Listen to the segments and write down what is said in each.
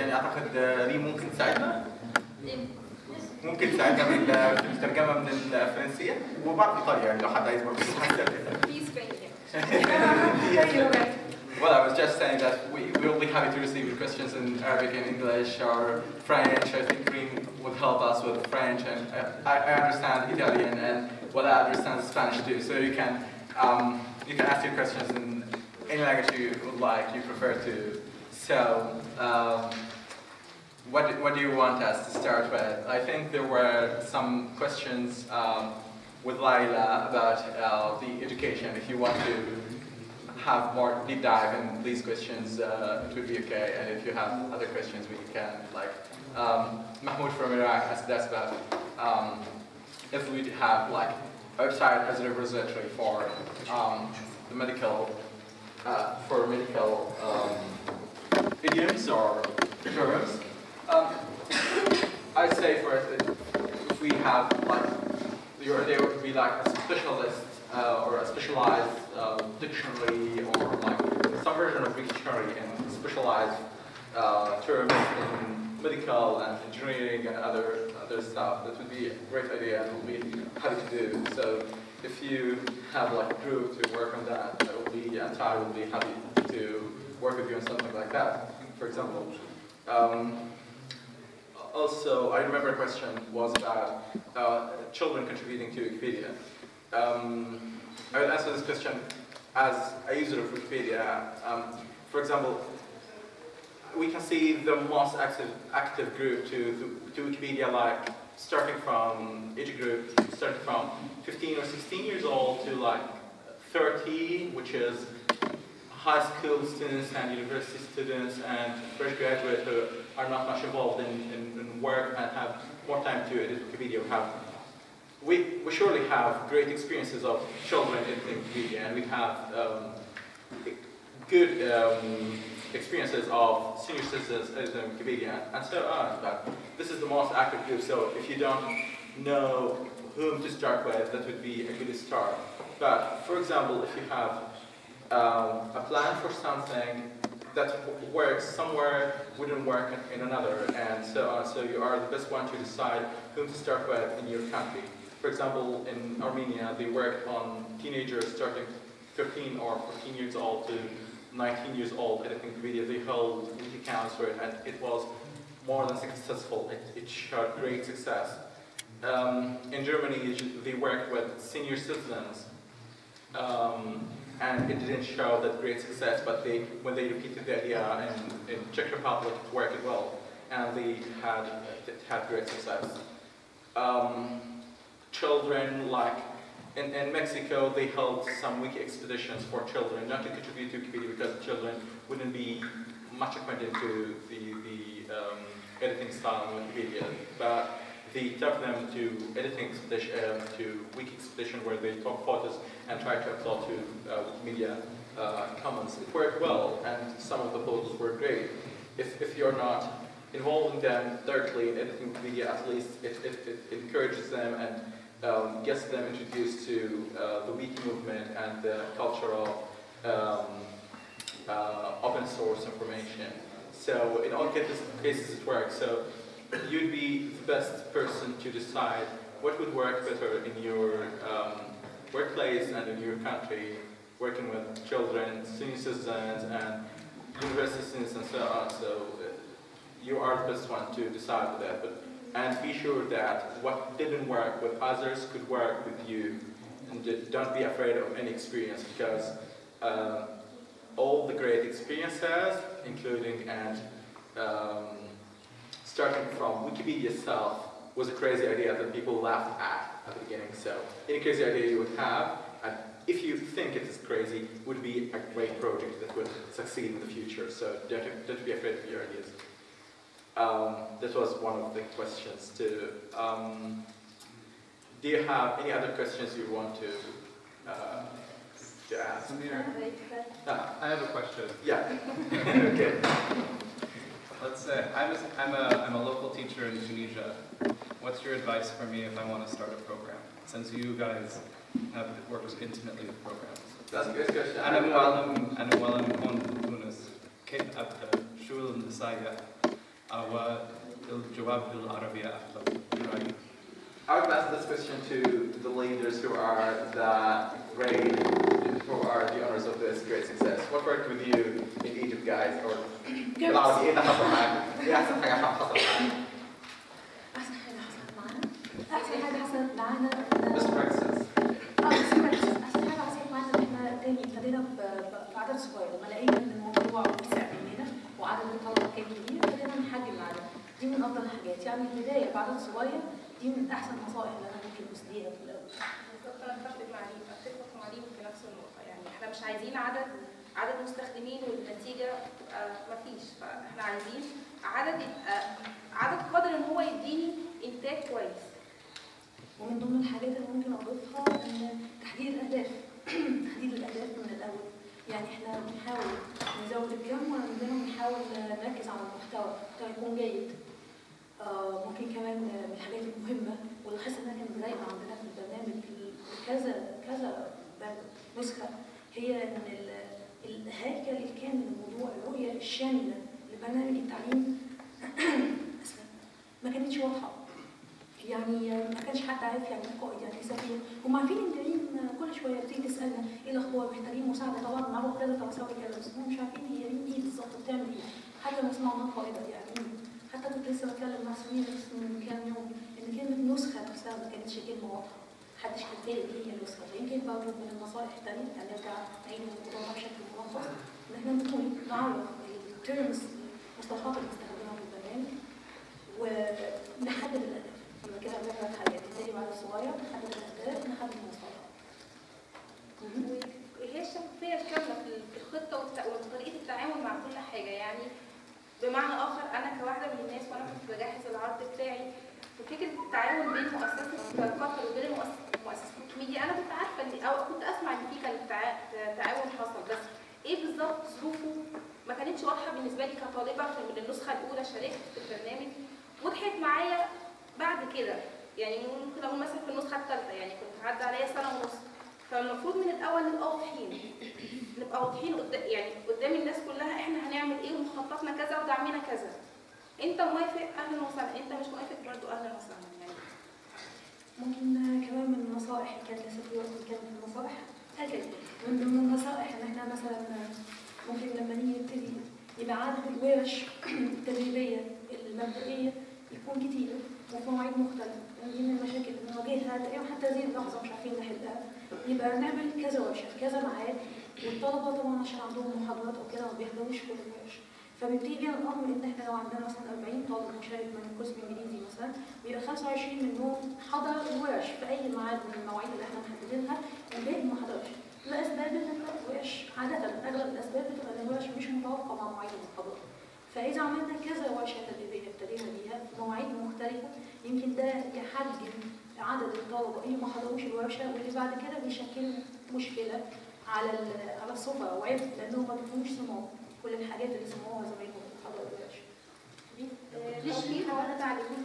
يعني اعتقد ريم ممكن تساعدنا ممكن تساعدنا بال- في الترجمه من الفرنسيه وبعض ايطاليا يعني لو حد عايز برضه يساعدنا. Please train him. Well, I was just saying that we we will be happy to receive your questions in Arabic and English or French. I think Reem would help us with French, and uh, I, I understand Italian, and well, I understand Spanish too. So you can um, you can ask your questions in any language you would like, you prefer to. So. Um, what, do- what do you want us to start with? I think there were some questions um, with Laila about uh, the education. If you want to have more deep dive in these questions, uh, it would be okay. And if you have other questions, we can like um, Mahmoud from Iraq asked us about um, if we have like a website as a repository for um, the medical uh, for medical um, idioms or terms. Um, I'd say for it, if we have like, your, there would be like a specialist uh, or a specialized uh, dictionary or like some version of dictionary and specialized uh, terms in medical and engineering and other other stuff. That would be a great idea and we'll be happy to do. So if you have like a group to work on that, that will be and Ty will be happy to work with you on something like that, for example. Um, also, I remember a question was about uh, children contributing to Wikipedia. Um, I will answer this question as a user of Wikipedia. Um, for example, we can see the most active active group to, to, to Wikipedia, like starting from age group, starting from 15 or 16 years old to like 30, which is high school students and university students and fresh graduates who are not much involved in, in, in work and have more time to edit Wikipedia. We have we, we surely have great experiences of children editing Wikipedia and we have um, good um, experiences of senior citizens editing Wikipedia and so on. But this is the most active group, so if you don't know whom to start with, that would be a good start. But for example, if you have um, a plan for something that w- works somewhere wouldn't work in, in another, and so on. So you are the best one to decide whom to start with in your country. For example, in Armenia, they worked on teenagers starting 13 or 14 years old to 19 years old editing video. They held wiki accounts for it, and it was more than successful. It, it showed great success. Um, in Germany, they worked with senior citizens um, and it didn't show that great success, but they, when they repeated the idea in, in Czech Republic, it worked well, and they had, it had great success. Um, children, like, in, in Mexico, they held some wiki expeditions for children, not to contribute to Wikipedia because children wouldn't be much acquainted to the, the um, editing style in Wikipedia, but they took them to editing expedition, uh, to wiki expedition where they took photos and tried to upload to uh, Wikimedia uh, Commons. It worked well, and some of the photos were great. If, if you're not involving them directly in editing Wikimedia, at least it, it, it encourages them and um, gets them introduced to uh, the wiki movement and the culture of um, uh, open source information. So in all cases, cases it works. So you'd be the best person to decide what would work better in your um, workplace and in your country, working with children, senior citizens, and university students, and so on. So uh, you are the best one to decide with that. But and be sure that what didn't work with others could work with you, and d- don't be afraid of any experience because. Um, all the great experiences, including and um, starting from Wikipedia itself, was a crazy idea that people laughed at at the beginning. So any crazy idea you would have, and if you think it is crazy, would be a great project that would succeed in the future. So don't, don't be afraid of your ideas. Um, that was one of the questions too. Um, do you have any other questions you want to uh, to ask? Ah, I have a question. yeah. okay. Let's say I'm a, I'm a, I'm a local teacher in Tunisia. What's your advice for me if I want to start a program? Since you guys have worked intimately with programs. That's a good question. أنا معلم أنا معلم هون بتونس كيف أبدأ؟ شو النصايح والجواب بالعربية أفضل برأيي. I would ask this question to the leaders who are the great, who are the owners of this great success. What worked with you in Egypt, guys? Or بالعربي ايه اللي حصل معاك؟ ايه احسن حاجة حصلت معاك؟ احسن حاجه حصلت معانا احسن حاجه حصلت معانا Best إن- practices. اه بس أنا- احسن حاجه حصلت معانا ان احنا تاني ابتدينا ب- ب- بعدد صغير لما لقينا ان الموضوع وسع مننا وعدد الطلبه كان كبير ابتدينا نحجم العدد دي من افضل الحاجات يعني البدايه بعدد صغير دي من احسن النصائح اللي انا ممكن اسديها في الاول بالظبط انا اتفق مع ريم اتفق مع ريم في نفس النقطه يعني احنا مش عايزين عدد عدد مستخدمين والنتيجه تبقى مفيش فاحنا عايزين عدد يبقى عدد قادر ان هو يديني انتاج كويس ومن ضمن الحاجات اللي ممكن اضيفها ان تحديد الاهداف تحديد الاهداف من الاول يعني احنا بنحاول نزود الكم وعندنا بنحاول نركز على المحتوى المحتوى يكون جيد آه ممكن كمان من الحاجات المهمه واللي حاسه انها كانت دايما عندنا في البرنامج كذا كذا نسخه هي ان ال- الهيكل الكامل للموضوع الرؤيه الشامله لبرنامج التعليم أسفة، ما كانتش واضحه يعني ما كانش حد عارف يعني ايه قائد يعني ايه سفير هم عارفين ان ريم كل شويه بتيجي تسالنا ايه الاخبار محتاجين مساعده طبعا معروف كذا طب اسوي كذا بس هم مش عارفين هي ريم ايه بالظبط بتعمل ايه حتى ما سمعوا عنها قائده يعني مين حتى كنت لسه بتكلم مع سمير بس من كام يوم ان كلمه نسخه نفسها ما كانتش كلمه واضحه محدش كان فاهم ايه هي النسخه فيمكن برضه من النصائح الثانيه يعني نرجع نعيد الموضوع بشكل ملخص ان احنا نقول نعرف الترمز المصطلحات اللي بنستخدمها في البرنامج ونحدد الاهداف يبقى كده عملنا ثلاث حاجات نبتدي بعد الصغير نحدد الاهداف نحدد المصطلحات وهي الشفافيه الكامله في في الخطه والت- وطريقه التعامل مع كل حاجه يعني بمعنى اخر انا كواحده من الناس وانا كنت بجهز العرض بتاعي في فكره التعاون بين مؤسسه قطر وبين مؤسسه مؤسسه ميديا انا كنت عارفه ان او كنت اسمع ان في كان تع- تعاون حصل بس ايه بالظبط ظروفه ما كانتش واضحه بالنسبه لي كطالبه في من النسخه الاولى شاركت في البرنامج وضحت معايا بعد كده يعني ممكن اقول مثلا في النسخه الثالثه يعني كنت عدى عليا سنه ونص فالمفروض من الاول نبقى واضحين نبقى واضحين قدام يعني قدام الناس كلها احنا هنعمل ايه ومخططنا كذا ودعمنا كذا انت موافق اهلا وسهلا انت مش موافق برضو اهلا وسهلا يعني ممكن كمان من النصائح اللي كانت لسه في وقت كان في النصائح أكيد من ضمن النصائح ان احنا مثلا ممكن لما نيجي نبتدي يبقى عدد الورش التدريبيه المبدئيه يكون كتير وفي مواعيد مختلفه ودي من المشاكل اللي بنواجهها تقريبا حتى هذه اللحظه مش عارفين نحلها يبقى نعمل كذا ورشه في كذا ميعاد والطلبه طبعا عشان عندهم محاضرات او كده ما بيحضروش كل الورش فبيبتدي بينا الامر ان احنا لو عندنا مثلا 40 طالب مشارك من قسم انجليزي مثلا بيبقى 25 منهم حضر الورش في اي ميعاد من المواعيد اللي احنا محددينها والباقي ما حضرش لاسباب ان الورش عاده اغلب الاسباب بتبقى ان الورش مش متوافقه مع مواعيد المحاضرات فاذا عملنا كذا ورشه تدريبيه ابتدينا بيها في مواعيد مختلفه يمكن ده يحجم عدد الطلبه اللي ما حضروش الورشه واللي بعد كده بيشكلوا مشكله على ال- على السفراء وعبء لانهم ما بيكونوش سمعوا كل الحاجات اللي سمعوها زمايلهم اللي حضروا الورش آه، ليش في حوالي تعليمات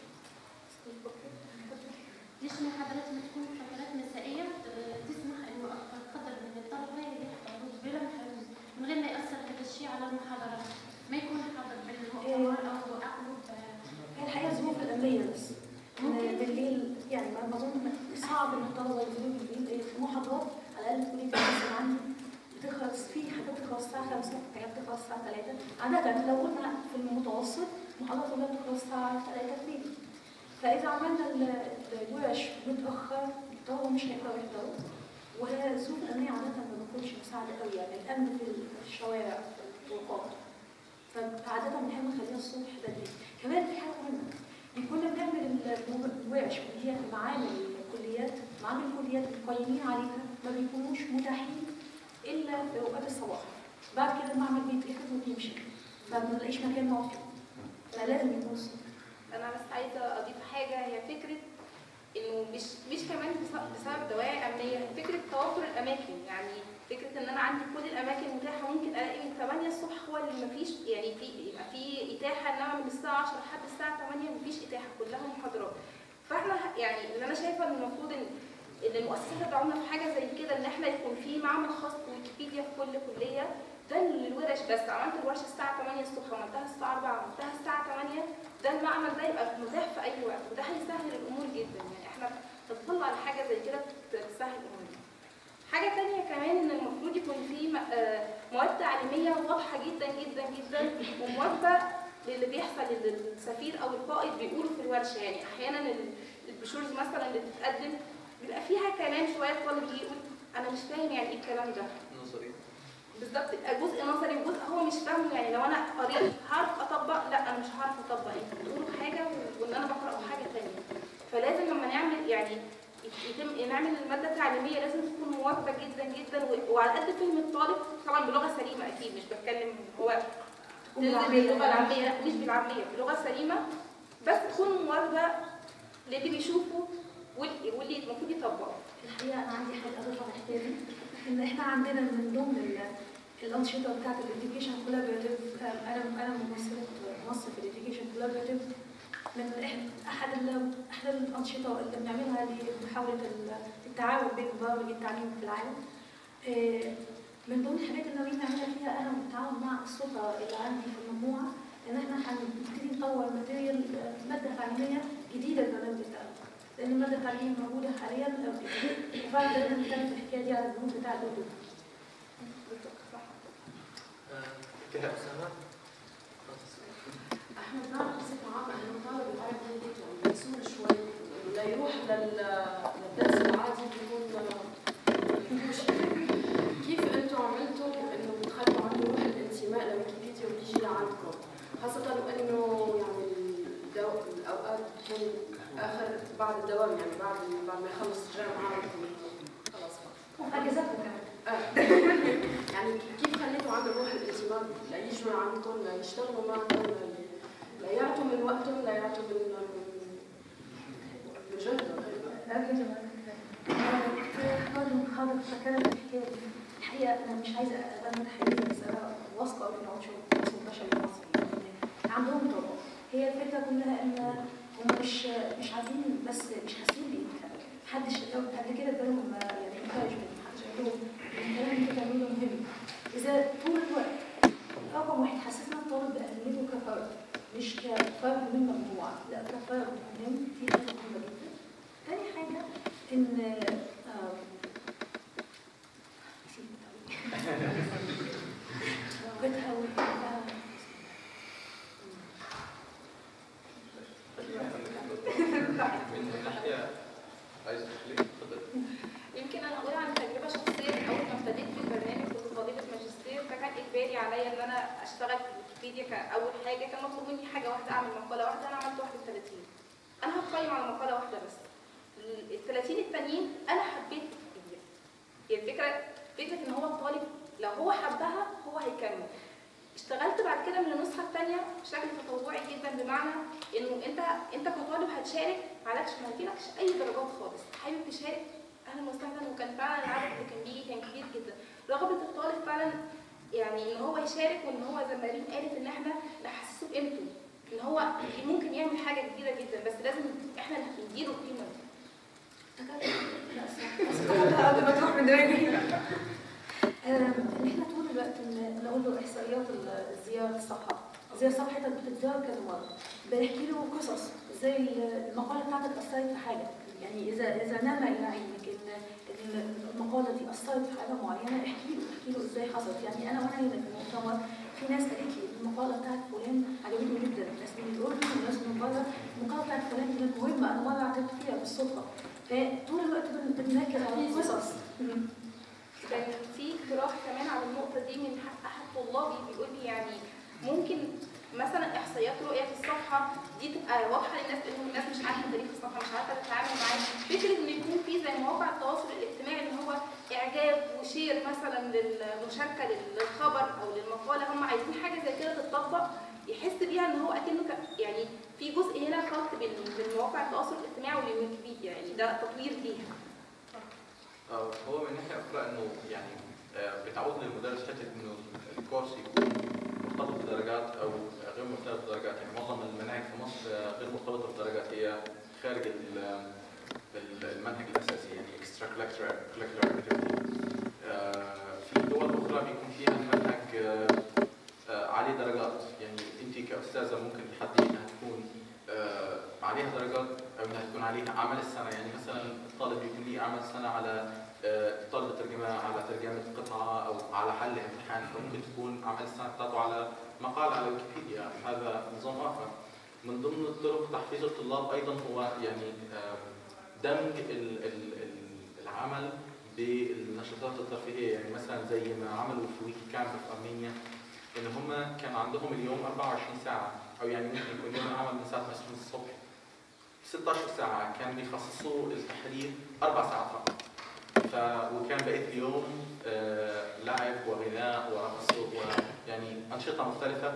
ليش المحاضرات ما تكون فترات مسائية آه، تسمح انه اكبر قدر من الطلبة يحضروا بلا محرم من غير ما يأثر هذا الشيء على المحاضرات ما يكون حاضر بالمؤتمر او عقله هي الحقيقه الظروف الامنيه بس إن بالليل يعني ما ما اظن صعب ان الطلبه ينزلوا بالليل لأن في محاضرات على الاقل كليه الهندسه عندي بتخلص في حاجات بتخلص الساعه 5 حاجات بتخلص الساعه 3 عاده لو قلنا في المتوسط محاضرات كلها بتخلص الساعه 3 2 فاذا عملنا ال- الورش متاخر الطلبه مش هيقدروا يحضروا وهي الظروف الامنيه عاده ما بتكونش مساعده قوي يعني الامن في الشوارع في الطرقات فعادة بنحاول نخليها الصبح بدري كمان في حاجة مهمة كنا بنعمل ال- الورش اللي هي معامل الكليات معامل الكليات القيمين عليها ما بيكونوش متاحين إلا في أوقات الصباح بعد كده المعمل بيتقفل وبيمشي فما بنلاقيش مكان نقعد فيه فلازم يكون الصبح انا بس عايزه اضيف حاجه هي فكره انه مش مش كمان بس- بسبب دواعي امنيه هي فكره توافر الاماكن يعني فكره ان انا عندي كل الاماكن متاحه ممكن الاقي من 8 الصبح هو اللي مفيش يعني في يبقى في اتاحه انما من الساعه 10 لحد الساعه 8 مفيش اتاحه كلها محاضرات فاحنا ه- يعني اللي انا شايفه ان المفروض ان ان المؤسسات تدعمنا في حاجه زي كده ان احنا يكون في معمل خاص بويكيبيديا في كل كليه ده للورش بس عملت الورشه الساعه 8 الصبح عملتها الساعه 4 عملتها الساعه اعمل ده يبقى متاح في اي وقت وده هيسهل الامور جدا يعني احنا نطلع على حاجه زي كده تسهل الامور دي. حاجه تانية كمان ان المفروض يكون في م- آه، مواد تعليميه واضحه جدا جدا جدا ومواجهه للي بيحصل اللي السفير او القائد بيقولوا في الورشه يعني احيانا ال- البروشورز مثلا اللي بتتقدم بيبقى فيها كلام شويه الطالب يجي يقول انا مش فاهم يعني ايه الكلام ده نظري بالظبط يبقى جزء نظري وجزء هو مش فاهمه يعني لو انا قريت هعرف اطبق لا انا مش هعرف اطبق انتوا بتقولوا حاجه وان انا بقرا حاجه ثانيه فلازم لما نعمل يعني يتم نعمل الماده التعليميه لازم تكون مواكبه جدا جدا و- وعلى قد فهم الطالب طبعا بلغه سليمه اكيد مش بتكلم هو تنزل باللغه العاميه لا مش بالعاميه بلغه سليمه بس تكون مواكبه للي بيشوفه واللي واللي المفروض يطبقه الحقيقه انا عندي حاجه اضيفها تحتاجي ان احنا عندنا من ضمن ال- الانشطه بتاعت الاديوكيشن كولابريتيف انا انا ممثله مصر في الاديوكيشن كولابريتيف من إح- احد ال- احد الانشطه اللي بنعملها لمحاوله ال- التعاون بين برامج التعليم في العالم آه، من ضمن الحاجات اللي ناويين نعملها فيها انا بالتعاون مع السلطه اللي عندي في المجموعه ان احنا هنبتدي نطور ماتيريال آه، ماده تعليميه جديده للبرنامج بتاعنا لان الماده التعليميه موجوده حاليا آه، وفعلا لازم نتكلم في الحكايه دي على الجروب بتاع الدكتور كده احنا بنعرف بصفة عامة انه الطالب العربي هيك يعني بيسور شوي لا يروح لل- للدرس العادي بيكون بيكونش كيف انتم عملتوا انه بتخلوا عنده روح الانتماء لويكيبيديا وبيجي لعندكم خاصة وانه يعني الدو... الاوقات بتكون اخر بعد الدوام يعني بعد بعد ما يخلص الجامعة بيكون خلاص بقى. وفي اجازاتنا كمان آه. يعني كيف خليتوا عنده روح الانتماء لا يجوا عندكم لا يشتغلوا معكم لا لا يعطوا من وقتهم لا يعطوا من من جهدهم حاضر فكرة الحكاية دي. الحقيقة أنا مش عايزة أبقى حقيقية بس أنا واثقة في العنصر العنصر البشري المصري يعني عندهم طاقة هي الفكرة كلها إن هم مش مش عايزين بس مش حاسين بإيه محدش قبل كده ادالهم يعني encouragement محدش قال لهم الكلام اللي انتوا بتعملوه مهم إذا طول الوقت رقم واحد حسسنا الطالب بأهميته كفرد مش كفرد من مجموعة لا كفرد مهم دي حاجة مهمة جدا تاني حاجة إن آه، نسيت أوي. بتهوي آه، من ناحيه عايز تخليك تفضل يمكن انا اقول عن تجربه شخصيه اول ما ابتديت في البرنامج كنت طالبه ماجستير فكان اجباري عليا ان انا اشتغل في ويكيبيديا كاول حاجه كان مطلوب مني حاجه واحده اعمل مقاله واحده انا عملت 31 انا هتقيم على مقاله واحده بس ال 30 التانيين انا حبيت ويكيبيديا هي الفكره فكره ان هو الطالب لو هو حبها هو هيكمل اشتغلت بعد كده من النسخه الثانيه بشكل تطوعي جدا بمعنى انه انت انت كطالب هتشارك معلكش ما يجيلكش اي درجات خالص حابب تشارك اهلا وسهلا وكان فعلا العدد اللي كان بيجي كان كبير جدا رغبه الطالب فعلا يعني ان هو يشارك وان هو زي ما ريم قالت ان احنا نحسسه بقيمته ان هو ممكن يعمل حاجه كبيره جدا بس لازم احنا اللي نديله القيمه دي لا صح قبل ما تروح من دماغي آم، ان احنا طول الوقت ن- نقول له احصائيات ال- الزياره الصفحه زي صفحتك بتتزار كذا مره بنحكي له قصص زي ال- المقاله بتاعتك اثرت في حاجه يعني اذا اذا نما الى علمك ان إن المقاله دي اثرت في حاجه معينه احكي له احكي له ازاي حصلت يعني انا وانا هنا في المؤتمر في ناس قالت لي المقاله بتاعت فلان عجبتني جدا ناس من الاردن وناس من بره المقاله بتاعت فلان كانت مهمه انا مره عدت فيها بالصدفه فطول الوقت بن- بنركز على القصص كان في اقتراح كمان على النقطه دي من حق احد طلابي بيقول لي يعني ممكن مثلا احصائيات رؤيه في الصفحه دي تبقى واضحه للناس لان الناس مش عارفه تاريخ الصفحه مش عارفه تتعامل معاه فكره ان يكون في زي مواقع التواصل الاجتماعي ان هو اعجاب وشير مثلا للمشاركه للخبر او للمقاله هم عايزين حاجه زي كده تتطبق يحس بيها ان هو اكنه ك- يعني في جزء هنا خلط بين بين مواقع التواصل الاجتماعي والويكيبيديا يعني ده تطوير ليها آه، هو من ناحيه اخرى انه يعني آه، بتعود للمدرس حته انه الكورس يكون مرتبط بدرجات او غير مرتبط بدرجات يعني معظم المناهج في مصر آه، غير مرتبطه بدرجات هي خارج ال- ال- المنهج الاساسي يعني اكسترا كولكتر في دول اخرى بيكون فيها المنهج آه، آه، عليه درجات يعني انت كاستاذه ممكن تحددي انها تكون عليها درجات او انها تكون عليها اعمال السنه يعني مثلا الطالب يكون ليه اعمال سنه على آه، طالب الترجمه على ترجمه قطعه او على حل امتحان فممكن تكون اعمال السنه بتاعته على مقال على ويكيبيديا هذا نظام اخر من ضمن الطرق تحفيز الطلاب ايضا هو يعني آه، دمج ال- ال- ال- العمل بالنشاطات الترفيهيه يعني مثلا زي ما عملوا في ويكي كامب في ارمينيا ان هم كان عندهم اليوم 24 ساعه او يعني ممكن يكون يوم العمل من ساعه ما يصحوا الصبح 16 ساعه كان بيخصصوا التحرير اربع ساعات فقط ف وكان بقيه اليوم آه، لعب وغناء ورقص ويعني انشطه مختلفه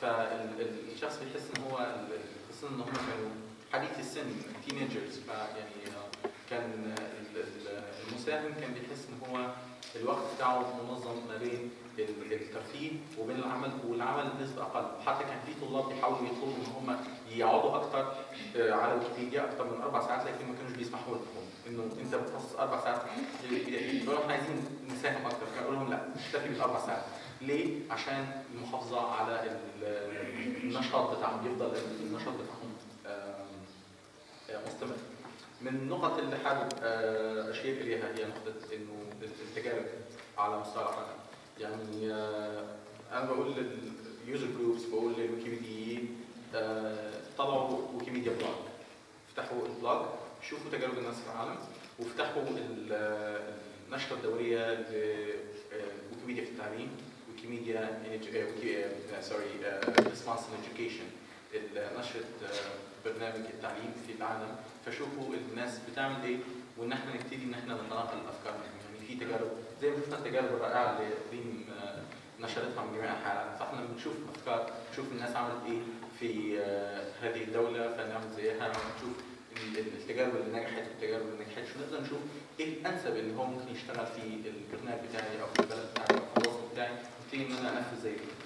فالشخص بيحس ان هو ال- خصوصا ان هم كانوا حديث السن تينيجرز فيعني آه، كان ال- ال- المساهم كان بيحس ان هو الوقت بتاعه منظم ما بين ال- الترفيه وبين العمل والعمل بنسبه اقل حتى كان في طلاب بيحاولوا يطلبوا ان هم يقعدوا اكتر آه، على ويكيبيديا اكتر من اربع ساعات لكن ما كانوش بيسمحوا لهم انه انت بتخصص اربع ساعات للويكيبيديا فقالوا احنا عايزين نساهم اكتر فقالوا لهم لا اكتفي بالاربع ساعات ليه؟ عشان المحافظه على ال- النشاط بتاعهم يفضل النشاط بتاعهم آم، آه، مستمر من النقط اللي حابب آه، اشير اليها هي نقطه انه التجارب على مستوى العالم يعني آه، انا بقول لليوزر جروبس بقول للويكيبيديين آه، طلعوا ويكيميديا بلوج افتحوا البلوج شوفوا تجارب الناس في العالم وافتحوا ال- آه، النشره الدوريه لويكيميديا في التعليم ويكيميديا سوري ريسبونس ان education نشره آه، برنامج التعليم في العالم فشوفوا الناس بتعمل ايه وان احنا نبتدي ان احنا نتناقل الافكار يعني في تجارب زي ما شفنا التجارب الرائعه اللي ريم آه، نشرتها من جميع انحاء العالم فاحنا بنشوف افكار نشوف الناس عملت ايه في آه، هذه الدوله فنعمل زيها ونشوف ال- ال- التجارب اللي نجحت والتجارب اللي ما نجحتش ونقدر نشوف ايه الانسب اللي هو ممكن يشتغل في البرنامج بتاعي او في البلد بتاعي او في الوسط بتاعي ابتدي ان انا انفذ زي كده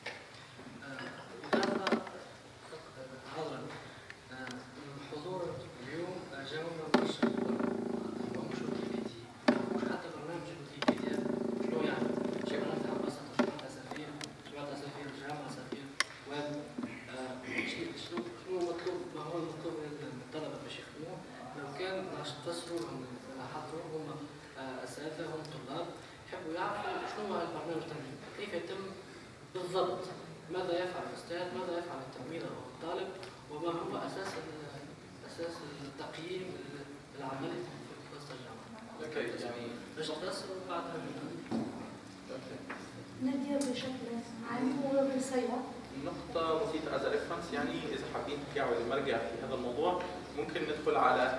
هذا عذرا الحضور اليوم جاوبنا مش هو مش ويكيبيديا مش حتى برنامج ويكيبيديا شنو يعني؟ جامعة عباسة جامعة أسافير جامعة أسافير جامعة أسافير ويب آه، شنو شنو شنو مطلوب ما هو المطلوب من الطلبة باش يخدموه لو كان باش تفسروا هم لاحظوا هم آه، أساتذة هم طلاب يحبوا يعرفوا شنو هو البرنامج التعليمي كيف يتم بالضبط ماذا يفعل الاستاذ ماذا يفعل التلميذ او الطالب وما هو اساس ال- اساس التقييم العملي في وسط الجامعه اوكي يعني باش تفسروا بعدها اوكي نادية بشكل عام وبالسيطرة نقطة بسيطة as a reference يعني إذا حابين ترجعوا للمرجع في هذا الموضوع ممكن ندخل على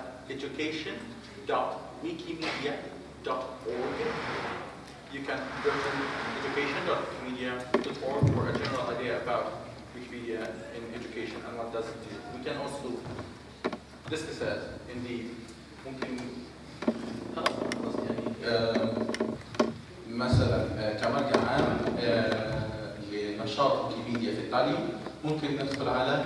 education.wikimedia.org You can go to education.wikimedia.org for a general idea about Wikipedia in education and what does it do. We can also discuss it in the ممكن خلاص خلاص يعني آم، مثلا آه، كمرجع عام آه، لنشاط ويكيبيديا في التعليم ممكن ندخل على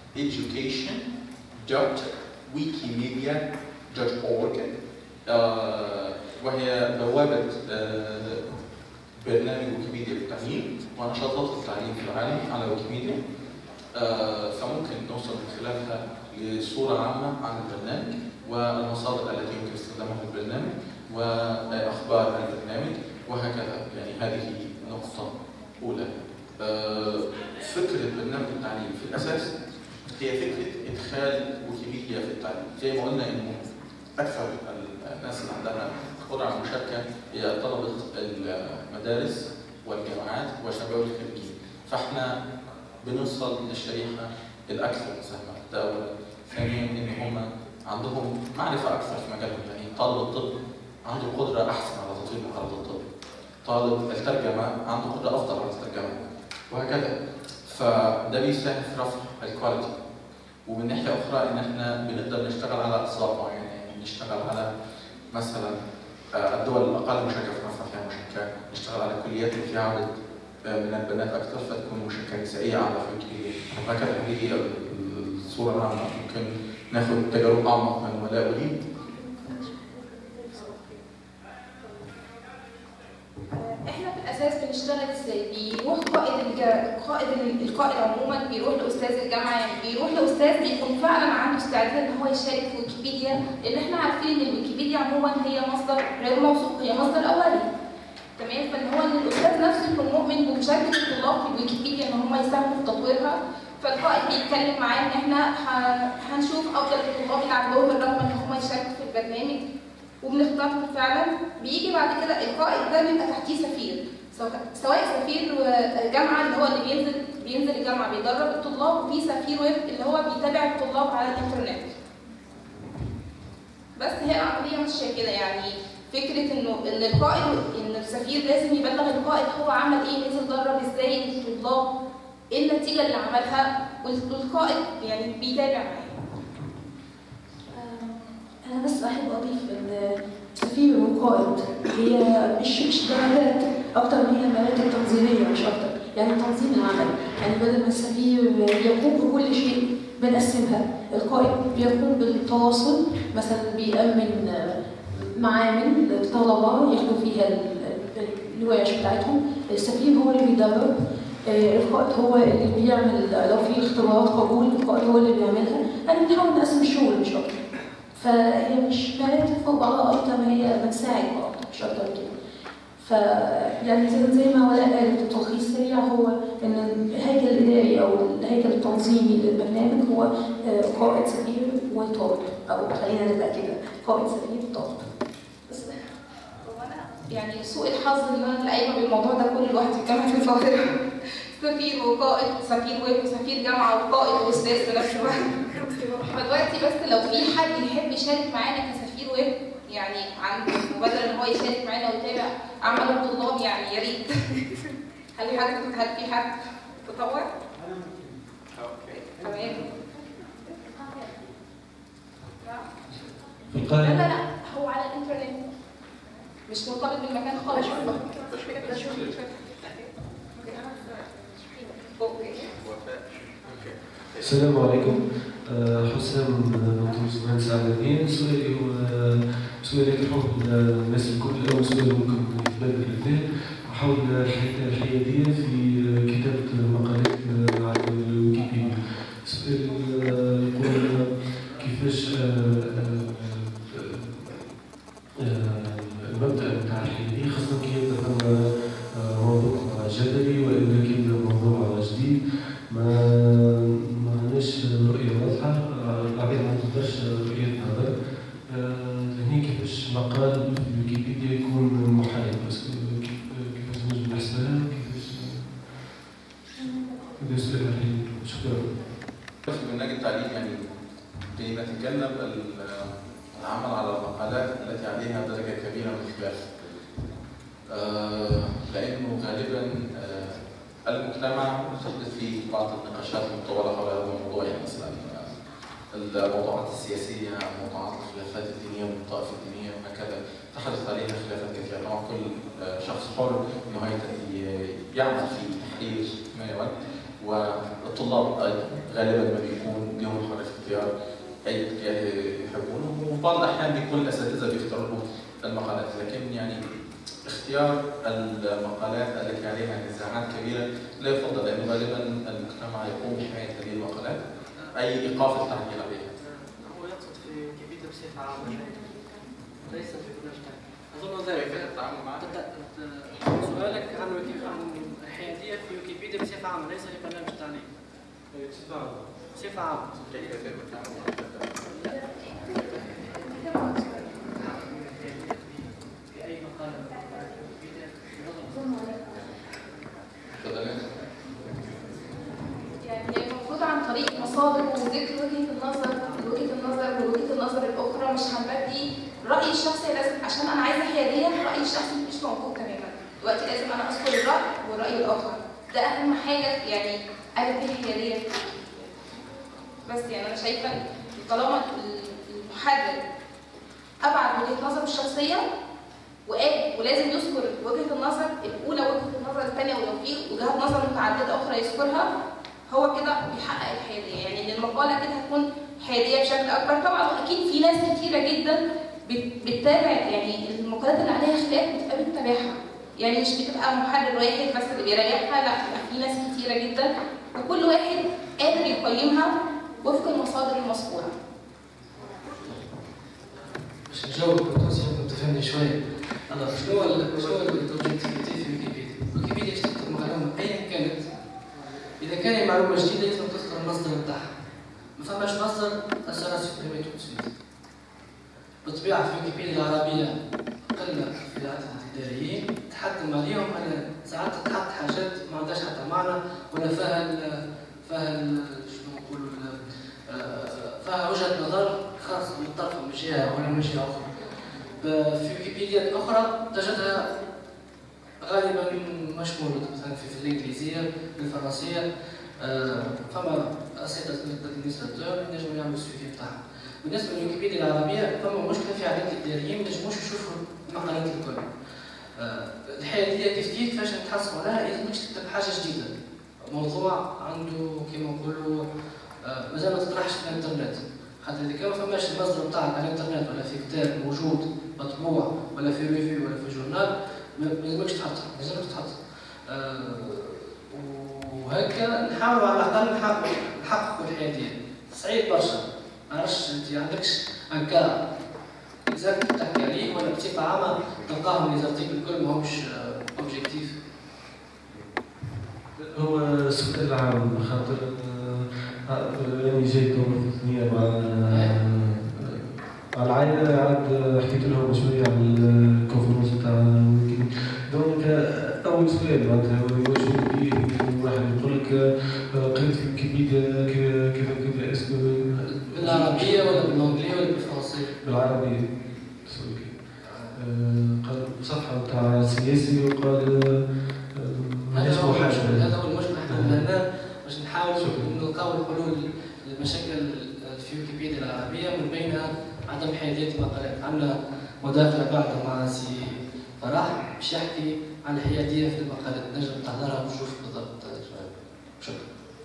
education.wikimedia.org آه، وهي بوابة آه، برنامج ويكيبيديا للتعليم ونشاطات التعليم في العالم على ويكيبيديا آه، فممكن نوصل من خلالها لصورة عامة عن البرنامج والمصادر التي يمكن استخدامها في البرنامج وأخبار البرنامج وهكذا يعني هذه نقطة أولى آه، فكرة برنامج التعليم في الأساس هي فكرة إدخال ويكيبيديا في التعليم زي ما قلنا إنه أكثر الناس اللي عندها قدرة على المشاركة هي طلبة المدارس والجامعات وشباب الخريجين فإحنا بنوصل للشريحة الأكثر مساهمة ده أولا ثانيا إن هم عندهم معرفة أكثر في مجالهم يعني طالب الطب عنده قدرة أحسن على تطوير مهارات الطب طالب الترجمة عنده قدرة أفضل على الترجمة وهكذا فده بيساهم في رفع الكواليتي ومن ناحية أخرى إن إحنا بنقدر نشتغل على أسباب معينة يعني نشتغل على مثلا آه، الدول الأقل مشاركة في رفع فيها مشاركة نشتغل على الكليات اللي فيها عدد آه، من البنات أكثر فتكون المشاركة نسائية أعلى في الكلية وهكذا هذه هي الصورة العامة ممكن ناخد تجارب أعمق من ولاء وليد احنا في الاساس بنشتغل ازاي؟ بيروح قائد الجامعه كقائد القائد عموما بيروح لاستاذ الجامعه يعني بيروح لاستاذ بيكون فعلا عنده استعداد ان هو يشارك في ويكيبيديا لان احنا عارفين ان الويكيبيديا عموما هي مصدر غير موثوق هي مصدر اولي تمام فان هو ان الاستاذ نفسه يكون مؤمن بمشاركه الطلاب في الويكيبيديا ان هم يساهموا في تطويرها فالقائد بيتكلم معاه ان احنا ه- هنشوف افضل الطلاب اللي عندهم الرغبه ان هم يشاركوا في البرنامج وبنختارهم فعلا بيجي بعد كده القائد ده بيبقى تحتيه سفير سواء- سواء سفير جامعه اللي هو اللي بينزل بينزل الجامعه بيدرب الطلاب وفي سفير ويب اللي هو بيتابع الطلاب على الانترنت بس هي العمليه ماشيه كده يعني فكره انه ان القائد ان السفير لازم يبلغ القائد هو عمل ايه نزل درب ازاي الطلاب ايه النتيجه اللي عملها والقائد يعني بيتابع معاه أنا بس أحب أضيف إن السفير والقائد هي مش مش درجات أكتر ما هي مراتب تنظيمية مش أكتر يعني تنظيم العمل يعني بدل ما السفير يقوم بكل شيء بنقسمها القائد بيقوم بالتواصل مثلا بيأمن معامل الطلبة ياخدوا فيها ال- ال- الورش بتاعتهم السفير هو اللي بيدرب آه، القائد هو اللي بيعمل لو في اختبارات قبول القائد هو اللي بيعملها يعني بنحاول نقسم الشغل مش أكتر فهي مش مراتب فوق بعضها اكتر ما هي بتساعد بعض مش اكتر من كده ف يعني زي زي ما ولاء قالت التلخيص السريع هو ان الهيكل الاداري او الهيكل التنظيمي للبرنامج هو آه، قائد سفير وطالب او خلينا نبدا كده قائد سفير وطالب بس هو انا يعني سوء الحظ ان انا اللي قايمه بالموضوع ده كله لوحدي في جامعه القاهره سفير وقائد سفير ويب وسفير جامعه وقائد واستاذ في نفس الوقت فدلوقتي بس لو في حد يحب يشارك معانا كسفير ويب يعني عنده مبادره ان هو يشارك معانا ويتابع اعمال الطلاب يعني يا ريت هل حد هل في حد تطوع؟ اوكي تمام في لا القاهرة لا لا هو على الانترنت مش مرتبط بالمكان خالص اوكي وفاء اوكي السلام عليكم آه، حسام مهندس مهندس عالمين سؤالي هو سؤالي حول الناس الكل أو سؤال ممكن يتبادر للذهن حول الحي- الحيادية في كتابة مقالات على الويكيبيديا سؤال آه، يقول كيفاش آه، آه، آه، المبدأ بتاع الحيادية خاصة كي يبدا ثم آه، موضوع جدلي وإلا كي يبدا موضوع جديد ما ما عندناش رؤية واضحة آه، العباد ما تقدرش رؤية نظر آه، هني كيفاش مقال في ويكيبيديا يكون محايد بس كيف- كيفاش نجم نحسبها كيفاش هذا سؤال الحين شكرا في برنامج التعليم يعني بنتجنب ال- العمل على المقالات التي عليها درجة كبيرة من الخلاف آه، لأنه غالبا آه، المجتمع تحدث فيه بعض النقاشات المطولة حول هذا الموضوع يعني مثلا آه، الموضوعات السياسية موضوعات الخلافات الدينية والطائفة الدينية وهكذا تحدث عليها خلافات كثيرة طبعا كل آه، شخص حر انه ي- يعمل في تحرير ما يود والطلاب ايضا غالبا ما بيكون لهم حريه اختيار اي اتجاه يحبونه وبعض الاحيان بيكون الاساتذه بيختاروا لهم المقالات لكن يعني اختيار المقالات التي عليها نزاعات كبيره لا يفضل لانه غالبا المجتمع يقوم بحمايه هذه المقالات اي ايقاف التعديل عليها. هو يقصد في ويكيبيديا بصفة عامة ليس في كل شيء أظن ذلك كيف التعامل معها؟ سؤالك عن ويكيبيديا عن الحيادية في ويكيبيديا بصفة عامة ليس في برنامج تعليم بصفة عامة كيف يتم التعامل معها؟ في أي مقال في ويكيبيديا تفضل. يعني هي المفروض عن طريق مصادر وذكر وجهه النظر وجهه النظر ووجهه النظر الاخرى مش هنبدي رايي الشخصي لازم عشان انا عايزه حياديه رايي الشخصي مش موجود تماما دلوقتي لازم انا اذكر الراي والراي الاخر ده اهم حاجه يعني انا في حياديه بس يعني انا شايفه إن طالما المحرر ابعد وجهه نظره الشخصيه وقال ولازم يذكر وجهه النظر الاولى وجهه النظر الثانيه ولو في وجهات نظر متعدده اخرى يذكرها هو كده بيحقق الحياديه يعني ان المقاله كده هتكون حياديه بشكل اكبر طبعا واكيد في ناس كتيره جدا بت- بتتابع يعني المقالات اللي عليها خلاف بتبقى بتتابعها يعني مش بتبقى محرر واحد بس اللي بيريحها لا بيبقى في ناس كتيره جدا وكل واحد قادر يقيمها وفق المصادر المذكوره باش نجاوب بالتونسي يمكن تفهمني شويه انا شنو هو ال- شنو هو الاوبجيكتيفيتي في ويكيبيديا؟ ويكيبيديا باش تكتب معلومه ايا كانت اذا كان معلومه جديده لازم تذكر المصدر بتاعها ما فماش مصدر اسرع سوبريمي تو سويت بالطبيعه في ويكيبيديا العربيه قله في العدد الاداريين تحكم عليهم انا ساعات تحط حاجات ما عندهاش حتى معنى ولا فيها ال- فيها ال- شنو نقولوا ال- آه، فيها وجهه نظر خاصه من طرف من جهه ولا من جهه اخرى ب- في ويكيبيديا الاخرى تجدها غالبا مش موجوده مثلا في, في الانجليزيه بالفرنسيه آه، فما اساتذه الادمنستراتور ينجموا يعملوا السويفي بتاعهم بالنسبه للويكيبيديا العربيه فما مشكله في عدد الاداريين ما ينجموش يشوفوا المقالات الكل آه، الحياه دي كيف كيف فاش نتحصلوا عليها لازمك تكتب حاجه جديده موضوع عنده كما نقولوا آه، مازال ما تطرحش في الانترنت خاطر اذا كان ما فماش المصدر بتاعك على الانترنت ولا في كتاب موجود مطبوع ولا في ريفيو ولا في جورنال ما ما يلزمكش تحطها ما يلزمكش تحطها آه، وهكا نحاولوا على الاقل نحقق- نحققوا الحياه دي صعيب برشا ما عرفتش انت عندكش ان كا اكزاكت تحكي عليه ولا بصفه عامه تلقاهم لي زارتيكل الكل ماهمش اوبجيكتيف هو سؤال عام خاطر آه، آه، يعني جاي دور الثانية مع آه، مع العائلة عاد حكيت لهم شوية عن الكونفرنس بتاع ويكي دونك آه، أول سؤال معناتها هو يواجهوا بيه واحد يقول لك آه، قريت في ويكيبيديا كذا كذا كذا اسمه بالعربيه ولا بالانجليه ولا بالفرنسيه بالعربية سوري. آه، قال صفحة بتاع سياسي وقال آه، هذا ماهيش هو محاجة المشكل هذا هو المشكل احنا بدنا باش نحاول شكراً. نلقاو الحلول للمشاكل في ويكيبيديا العربيه من بينها عدم حياديه المقالات عندنا مداخله بعد مع سي فرح باش يحكي عن الحياديه في المقالات نجم تحضرها ونشوف بالضبط شكرا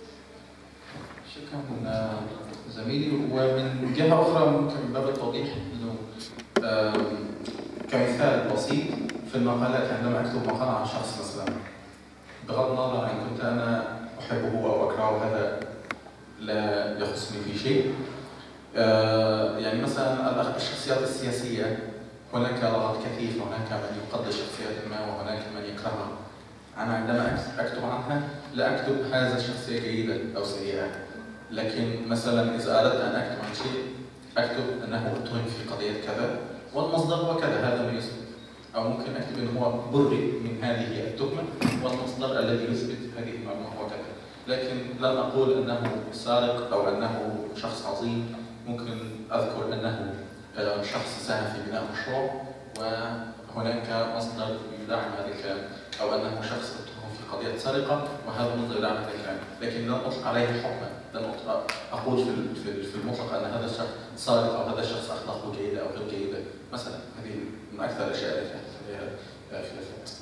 شكرا آه، زميلي ومن جهة أخرى ممكن من باب التوضيح إنه آم، كمثال بسيط في المقالات عندما أكتب مقالة عن شخص مثلا بغض النظر إن كنت أنا أحبه أو أكرهه هذا لا يخصني في شيء آه، يعني مثلا الأخ- الشخصيات السياسية هناك لغط كثيف وهناك من يقدس شخصية ما وهناك من يكرهها أنا عندما أكت- أكتب عنها لا أكتب هذا الشخصية جيدة أو سيئة لكن مثلا إذا أردت أن أكتب عن شيء أكتب أنه اتهم في قضية كذا والمصدر هو كذا هذا ما يثبت أو ممكن أكتب أنه هو برئ من هذه التهمة والمصدر الذي يثبت هذه المعلومة هو كذا لكن لن أقول أنه سارق أو أنه شخص عظيم ممكن أذكر أنه آه، شخص ساهم في بناء مشروع وهناك مصدر يدعم هذا الكلام أو أنه شخص اتهم في قضية سرقة وهذا مصدر يدعم هذا الكلام لكن لن أطلق عليه حكما لن أطلق أقول في ال- في ال- في المطلق أن هذا الشخص سارق أو هذا الشخص أخلاقه جيدة أو غير جيدة مثلا هذه من أكثر الأشياء التي يحدث فيها آه، خلافات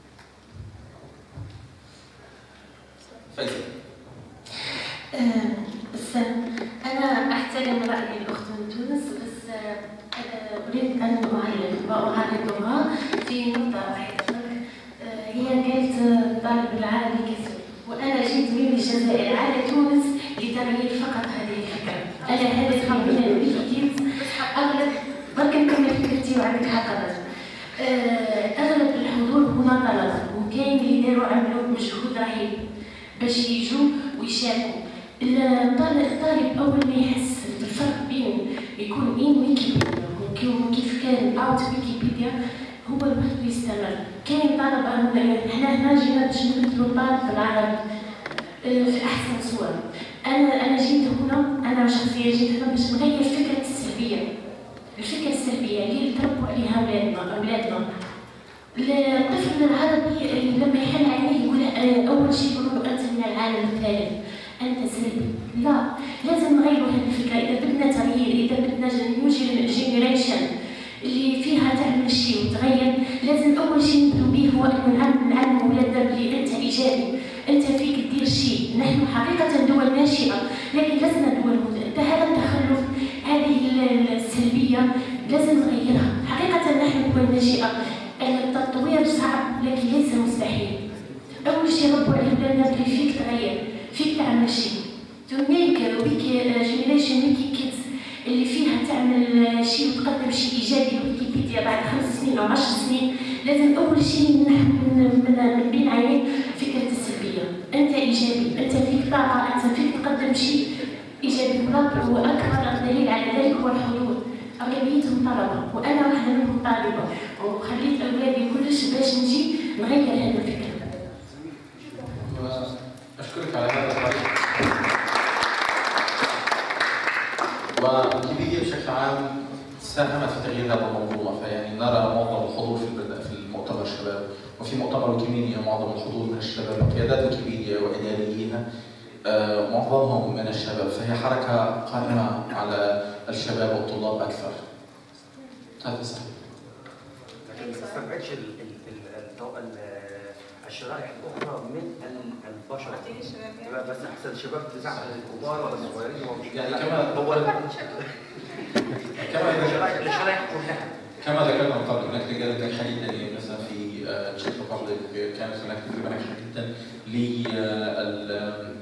فايزة آه، بس أنا أحترم رأي الأخت من تونس بس آه، آه، أريد أن أعلق وأعرضها في نقطة واحدة آه، هي قالت آه، طالب العالي كسب وأنا جيت من الجزائر على تونس لتغيير فقط هذه الفكرة أنا هدفي من الويكيكيدز أغلب برك نكمل فكرتي وعندك حق الرجل آه، أغلب الحضور هنا طلبة وكاين اللي داروا عملوا مجهود رهيب باش يجوا ويشاركوا الطالب الطالب اول ما يحس الفرق بين يكون ان ويكيبيديا وكيف- كيف كان اوت ويكيبيديا هو لوحده يستمر كاين طلبه هنا احنا هنا جينا باش نمثلوا الطالب بالعربي آه، في احسن صور انا انا جيت هنا انا شخصيا جيت هنا باش نغير فكره السلبيه الفكره السلبيه اللي تربوا عليها اولادنا اولادنا الطفل العربي لما يحل عينيه يقول آه، اول شيء يقول له انت من العالم الثالث انت سلبي لا لازم نغيروا هذه الفكره اذا بدنا تغيير اذا بدنا نيو جينيريشن اللي فيها تعمل شيء وتغير لازم اول شيء نبدو به هو انه نعلم نعلم اولادنا بلي انت ايجابي انت فيك دير شيء نحن حقيقه دول ناشئه لكن لسنا دول مت- هذا التخلف هذه ال- السلبيه لازم نغيرها حقيقه نحن دول ناشئه التطوير صعب لكن باش يربوا على ولادنا بلي فيك تغير فيك تعمل شيء تو ميك ويك جينيريشن ويكي كيدز اللي فيها تعمل شيء وتقدم شيء ايجابي لويكيبيديا بعد خمس سنين او عشر سنين لازم اول شيء من من, من, من بين عينيك فكره السلبيه انت ايجابي انت فيك طاقه انت فيك تقدم شيء ايجابي واكبر دليل على ذلك هو الحضور اغلبيتهم طلبه وانا واحده منهم طالبه وخليت اولادي كلش باش نجي نغير هذا الفكره أشكرك على هذا الرأي والويكيبيديا بشكل عام ساهمت في تغيير هذا الموضوع فيعني نرى معظم الحضور في البرد- في المؤتمر الشباب وفي مؤتمر ويكيميديا معظم الحضور من الشباب قيادات ويكيبيديا وإدارييها آه، معظمهم من الشباب فهي حركة قائمة على الشباب والطلاب أكثر هذا صحيح لكن ما تستبعدش ال- ال- ال- التو- ال- الشرائح الاخرى من ال- البشر يبقى بس احسن الشباب تزعل الكبار ولا الصغيرين هو مش يعني لا، كمان- هو ال- كما الشرائح الشرائح كلها كما ذكرنا من قبل هناك تجارب ناجحه جدا يعني مثلا في تشيك ريبابليك كانت هناك تجربه ناجحه جدا لل-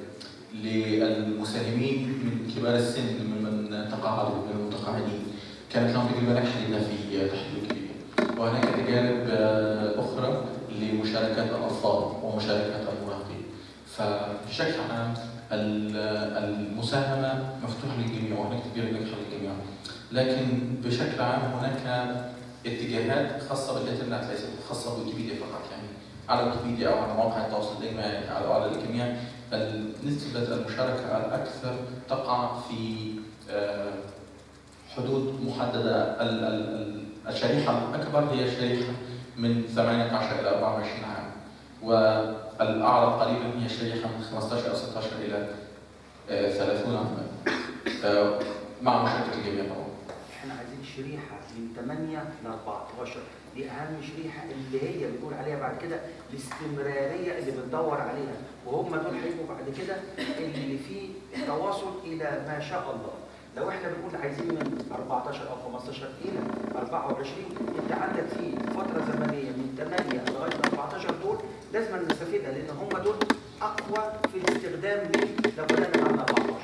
للمساهمين من كبار السن ممن تقاعدوا من المتقاعدين كانت لهم تجربه ناجحه جدا في تحليل ويكيبيديا وهناك تجارب آه، اخرى لمشاركه الاطفال ومشاركه المراهقين فبشكل عام ال- المساهمه مفتوحه للجميع وهناك تجارب ناجحه للجميع لكن بشكل عام هناك اتجاهات خاصه بالانترنت ليست خاصه بويكيبيديا فقط يعني على ويكيبيديا او على مواقع التواصل الاجتماعي او على الجميع ال- نسبه المشاركه الاكثر تقع في آه، حدود محدده ال- ال- ال- الشريحه الاكبر هي شريحه من 18 الى 24 عام والاعلى قليلا هي شريحه من 15 او 16 الى آه، 30 عاما آه، مع مشاركه الجميع طبعا احنا عايزين شريحه من 8 ل 14 دي اهم شريحه اللي هي بنقول عليها بعد كده الاستمراريه اللي بندور عليها وهم دول هيبقوا بعد كده اللي فيه تواصل الى ما شاء الله لو احنا بنقول عايزين من 14 او 15 الى 24 انت عندك في فتره زمنيه من 8 لغايه 14 دول لازم نستفيدها لان هم دول اقوى في الاستخدام من لو بدانا عن 14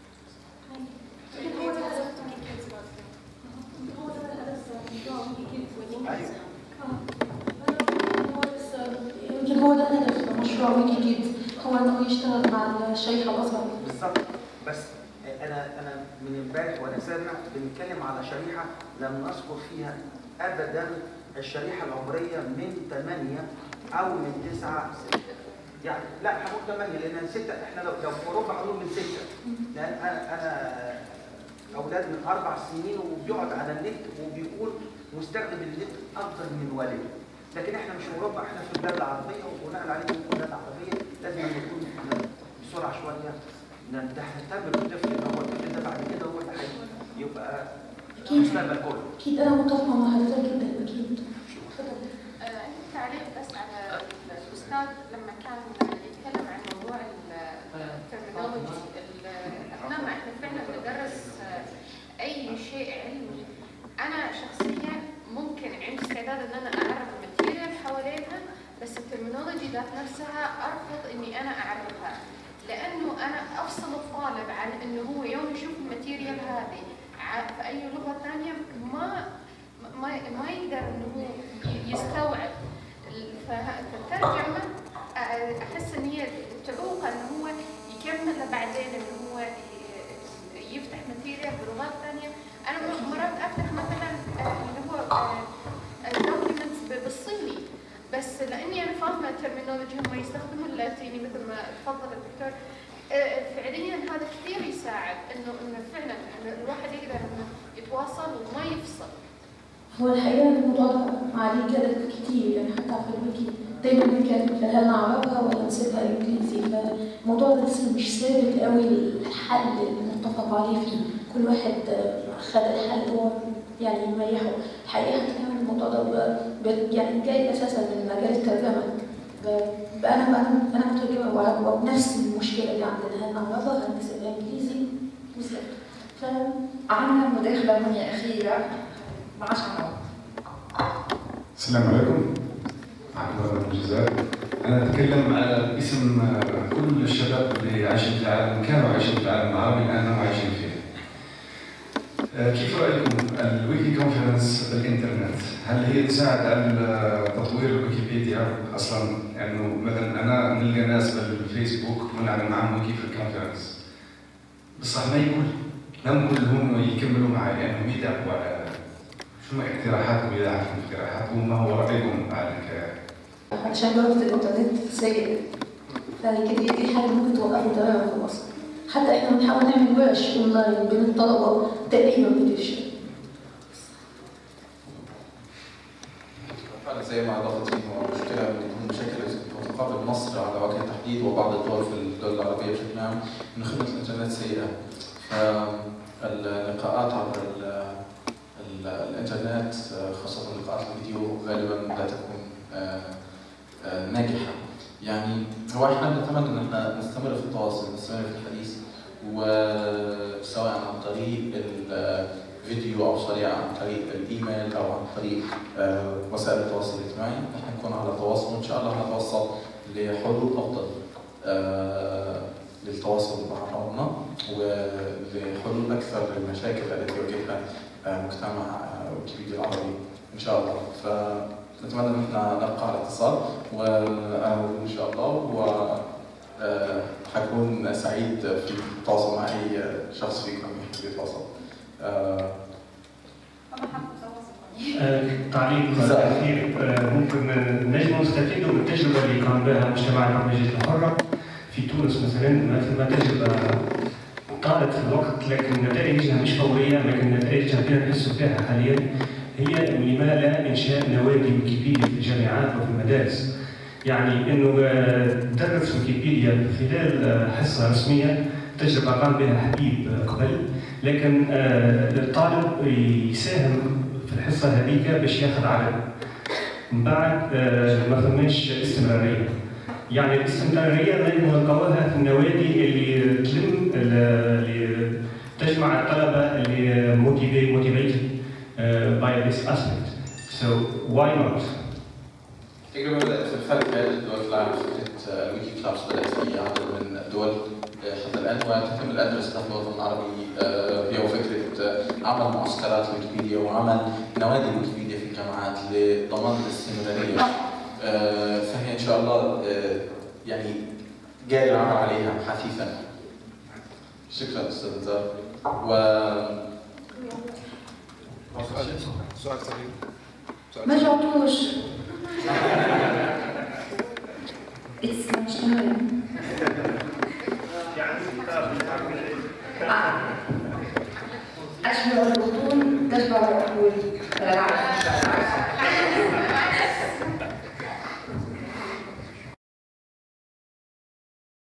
هو ده هدف توني كيدز برضه. هو ده الهدف بتاع توني كيدز ايوه هو بس يمكن هو ده الهدف مشروع ويكي كيدز هو انه يشتغل مع الشريحه الاصغر بالظبط بس انا انا من امبارح وانا سامع بنتكلم على شريحه لم نذكر فيها ابدا الشريحه العمريه من 8 او من 9 يعني لا هنقول 8 لان 6 احنا لو لو في اوروبا هنقول من 6 لان انا انا اولاد من اربع سنين وبيقعد على النت وبيقول مستخدم النت اكتر من والده لكن احنا مش في اوروبا احنا في البلاد العربيه وبناء عليه في البلاد العربيه لازم نكون بسرعه شويه نهتم بالطفل ان هو الطفل ده بعد كده هو اللي هي- يبقى أكيد. المستقبل كله اكيد انا متفقه مع حضرتك جدا اكيد آه، عندي تعليق بس على الاستاذ لما كان يتكلم عن موضوع الترمينولوجي اثناء ما احنا فعلا ندرس آه، اي شيء علمي انا شخصيا ممكن عندي استعداد ان انا اعرف الماتيريال حوالينها بس الترمينولوجي ذات نفسها ارفض اني انا اعرفها لانه انا افصل الطالب عن انه هو يوم يشوف الماتيريال هذه ع- في اي لغه ثانيه ما ما ما يقدر انه هو ي- يستوعب ال- فه- فالترجمه أ- احس ان هي تعوقه انه هو يكمل بعدين انه هو ي- يفتح ماتيريال بلغات ثانيه انا م- مرات افتح مثلا آه، اللي هو دوكيومنتس بالصيني بس لاني انا فاهمه الترمينولوجي هم يستخدموا اللاتيني مثل ما تفضل الدكتور آه، فعليا هذا كثير يساعد انه انه فعلا إنه الواحد يقدر انه يتواصل وما يفصل هو الحقيقه الموضوع ده عليه جدل كتير يعني حتى في الويكي دايما بنتكلم هل نعرفها ولا نسيبها انجليزي فالموضوع ده لسه مش ثابت قوي الحل المتفق عليه فيه كل واحد آه، خد الحل هو يعني مريحه الحقيقه حتى كمان الموضوع ده ب- ب- يعني جاي اساسا من مجال الترجمه ب- انا انا انا مترجمه وع- وبنفس المشكله اللي عندنا هل نعرفها هل نسيبها انجليزي بالظبط ف عندنا مداخلة مني أخيرة مع شعر السلام عليكم عبد الله من الجزائر أنا أتكلم على باسم آه، كل الشباب اللي عايشين في العالم كانوا عايشين في العالم العربي الآن هم عايشين فيه. آه، كيف رأيكم الويكي كونفرنس بالإنترنت؟ هل هي تساعد على تطوير الويكيبيديا أصلا؟ يعني مثلا أنا نلقى ناس بالفيسبوك ونعمل معهم ويكي في الكونفرنس. بصح ما يقول لم كلهم يكملوا معي لأنهم يتعبوا على شنو اقتراحاتكم إذا عندكم اقتراحات وما هو رأيكم على الحكاية؟ عشان جودة الإنترنت سيء فهي كده دي حاجة ممكن توقفه تماما في مصر حتى احنا بنحاول نعمل ورش اونلاين بين الطلبة تقريبا فيديو شير فعلا زي ما اضافت فيه هو مشكله من مشاكل تقابل مصر على وجه التحديد وبعض الدول في الدول العربيه بشكل عام ان خدمه الانترنت سيئه. فاللقاءات عبر ال- ال- الانترنت خاصه لقاءات الفيديو غالبا لا تكون آه، آه، ناجحه. يعني هو احنا بنتمنى ان احنا نستمر في التواصل نستمر في الحديث وسواء عن طريق الفيديو او سريع عن طريق الايميل او عن طريق آه، وسائل التواصل الاجتماعي احنا نكون على تواصل وان شاء الله هنتوصل لحلول افضل آه، للتواصل مع بعضنا ولحلول اكثر للمشاكل التي يواجهها آه، مجتمع آه، ويكيبيديا العربي ان شاء الله فنتمنى ان احنا نبقى على اتصال وانا موجود ان شاء الله و آه، حكون سعيد في التواصل مع اي شخص فيكم يحب يتواصل آه، آه، تعليق أخير آه، ممكن نجم نستفيدوا من التجربة اللي قام بها مجتمع البرمجية الحرة في تونس مثلا مثل ما تجربة طالت في الوقت لكن نتائجها مش فورية لكن نتائجها فيها نحس فيها حاليا هي لما لا إنشاء نوادي ويكيبيديا في الجامعات وفي المدارس يعني انه آه، درس ويكيبيديا خلال آه، حصه رسميه تجربه قام بها حبيب آه، قبل لكن آه، الطالب يساهم في الحصه هذيك باش ياخذ عدد من بعد آه، ما فماش استمراريه يعني الاستمراريه نجم نلقاوها في النوادي اللي تلم اللي تجمع الطلبه اللي موتيفي موتيفيتد by this aspect so why not التجربة بدأت في الفرق بين الدول في العالم فكرة آه، الويكي كلابس بدأت في عدد من الدول آه، حتى الآن وتتم الآن دراستها في الوطن العربي آه، هي فكرة آه، عمل معسكرات ويكيبيديا وعمل نوادي ويكيبيديا في الجامعات لضمان الاستمرارية آه، فهي إن شاء الله آه، يعني جاري العمل عليها حثيثا شكرا أستاذ نزار و سؤال صغير ما جاوبتوش It's lunch time. آه. أشبع البطون تشبع العقول العقل